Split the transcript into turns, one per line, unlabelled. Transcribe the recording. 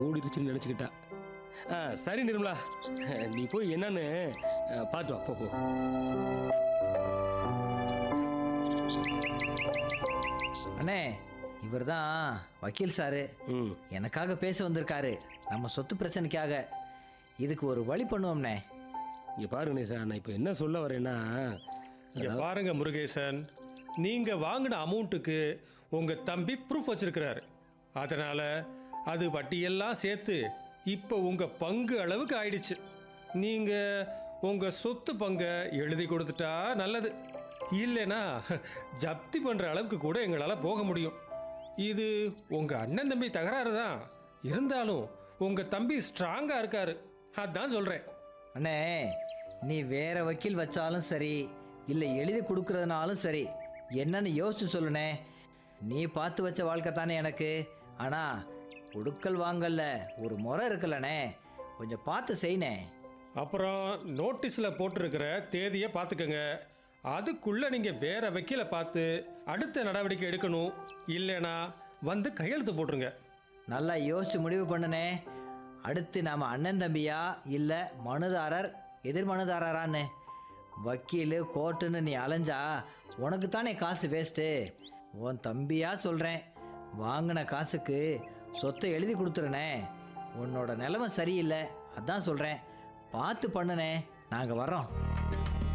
ஓடிடுச்சுன்னு நினச்சிக்கிட்டா ஆ சரி நிர்மலா நீ போய் என்னன்னு அஹ், பார்த்து வா போ போ
அண்ணே இவர் தான் வக்கீல் சாரு
ம்
எனக்காக பேச வந்திருக்காரு நம்ம சொத்து பிரச்சனைக்காக இதுக்கு ஒரு வழி பண்ணுவோம்ண்ணே
இங்கே பாருங்க நேசா நான் இப்போ என்ன சொல்ல வரேன்னா
இங்க பாருங்க முருகேசன் நீங்க வாங்கின அமௌண்ட்டுக்கு உங்க தம்பி ப்ரூஃப் வச்சிருக்கிறாரு அதனால அது வட்டியெல்லாம் சேர்த்து இப்போ உங்க பங்கு அளவுக்கு ஆயிடுச்சு நீங்க உங்க சொத்து பங்கை எழுதி கொடுத்துட்டா நல்லது இல்லைன்னா ஜப்தி பண்ற அளவுக்கு கூட எங்களால போக முடியும் இது உங்க அண்ணன் தம்பி தகராறு தான் இருந்தாலும் உங்க தம்பி ஸ்ட்ராங்கா இருக்காரு அதான் சொல்றேன்
அண்ணே நீ வேற வக்கீல் வச்சாலும் சரி இல்லை எழுதி கொடுக்கறதுனாலும் சரி என்னன்னு யோசிச்சு சொல்லுண்ணே நீ பார்த்து வச்ச வாழ்க்கை தானே எனக்கு ஆனால் கொடுக்கல் வாங்கல்ல ஒரு முறை இருக்குல்லண்ணே கொஞ்சம் பார்த்து செய்யணே
அப்புறம் நோட்டீஸில் போட்டிருக்கிற தேதியை பார்த்துக்கங்க அதுக்குள்ளே நீங்கள் வேற வக்கீலை பார்த்து அடுத்த நடவடிக்கை எடுக்கணும் இல்லைனா வந்து கையெழுத்து போட்டுருங்க
நல்லா யோசிச்சு முடிவு பண்ணுனே அடுத்து நாம் அண்ணன் தம்பியா இல்லை மனுதாரர் எதிர் மனுதாரரான்னு வக்கீல் கோர்ட்டுன்னு நீ அலைஞ்சா உனக்கு தானே காசு வேஸ்ட்டு உன் தம்பியா சொல்கிறேன் வாங்கின காசுக்கு சொத்தை எழுதி கொடுத்துருனே உன்னோட நிலைமை சரியில்லை அதான் சொல்கிறேன் பார்த்து பண்ணுனே நாங்கள் வர்றோம்